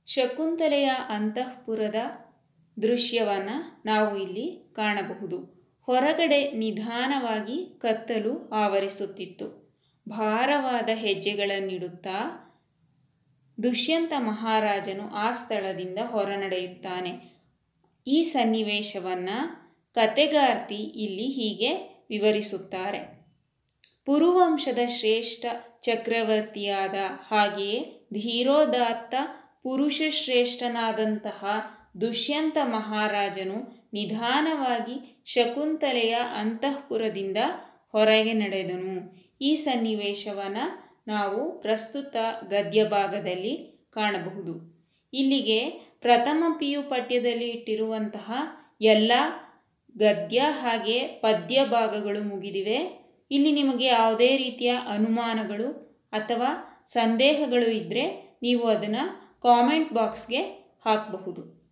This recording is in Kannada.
ಶಕುಂತಲೆಯ ಅಂತಃಪುರದ ದೃಶ್ಯವನ್ನು ನಾವು ಇಲ್ಲಿ ಕಾಣಬಹುದು ಹೊರಗಡೆ ನಿಧಾನವಾಗಿ ಕತ್ತಲು ಆವರಿಸುತ್ತಿತ್ತು ಭಾರವಾದ ಹೆಜ್ಜೆಗಳನ್ನಿಡುತ್ತಾ ದುಷ್ಯಂತ ಮಹಾರಾಜನು ಆ ಸ್ಥಳದಿಂದ ಹೊರನಡೆಯುತ್ತಾನೆ ಈ ಸನ್ನಿವೇಶವನ್ನು ಕತೆಗಾರ್ತಿ ಇಲ್ಲಿ ಹೀಗೆ ವಿವರಿಸುತ್ತಾರೆ ಪುರುವಂಶದ ಶ್ರೇಷ್ಠ ಚಕ್ರವರ್ತಿಯಾದ ಹಾಗೆಯೇ ಧೀರೋದಾತ್ತ ಪುರುಷ ಶ್ರೇಷ್ಠನಾದಂತಹ ದುಷ್ಯಂತ ಮಹಾರಾಜನು ನಿಧಾನವಾಗಿ ಶಕುಂತಲೆಯ ಅಂತಃಪುರದಿಂದ ಹೊರಗೆ ನಡೆದನು ಈ ಸನ್ನಿವೇಶವನ್ನು ನಾವು ಪ್ರಸ್ತುತ ಗದ್ಯ ಭಾಗದಲ್ಲಿ ಕಾಣಬಹುದು ಇಲ್ಲಿಗೆ ಪ್ರಥಮ ಪಿ ಯು ಪಠ್ಯದಲ್ಲಿ ಇಟ್ಟಿರುವಂತಹ ಎಲ್ಲ ಗದ್ಯ ಹಾಗೆ ಪದ್ಯ ಭಾಗಗಳು ಮುಗಿದಿವೆ ಇಲ್ಲಿ ನಿಮಗೆ ಯಾವುದೇ ರೀತಿಯ ಅನುಮಾನಗಳು ಅಥವಾ ಸಂದೇಹಗಳು ಇದ್ದರೆ ನೀವು ಅದನ್ನು ಕಾಮೆಂಟ್ ಬಾಕ್ಸ್ಗೆ ಹಾಕಬಹುದು